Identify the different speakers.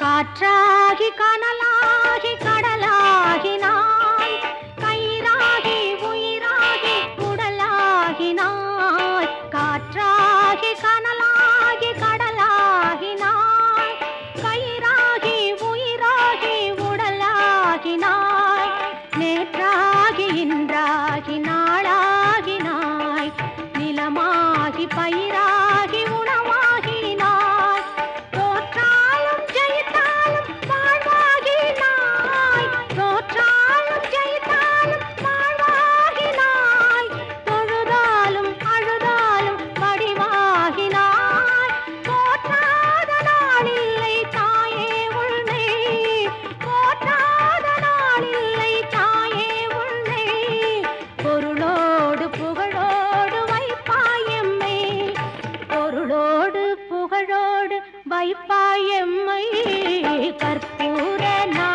Speaker 1: காற்றாகி கனலாகி கடலாகினாய் கயிறாகி உயிராகி உடலாகினாய் காற்றாகி கனலாகி கடலாகினாய் கயிறாகி உயிராகி உடலாகினாய் நேற்றாகி இன்றாகி நாளாகினாய் நிலமாகி பயிராகி உணவாகினாய் தோற்றாலும் ஜெயித்தாலும் வாழ்வாகினாய் தோற்றாலும் ஜெயித்தாலும் வாழ்வாகினாய் தொழுதாலும் அழுதாலும் வடிவாகினாய் போற்றாத நாளில்லை தாயே உன்னை போற்றாத நாளில்லை தாயே உன்னை பொருளோடு புகழோடு வைப்பாயம்மை பொருளோடு புகழோடு வைப்பாயம்மை கற்பூர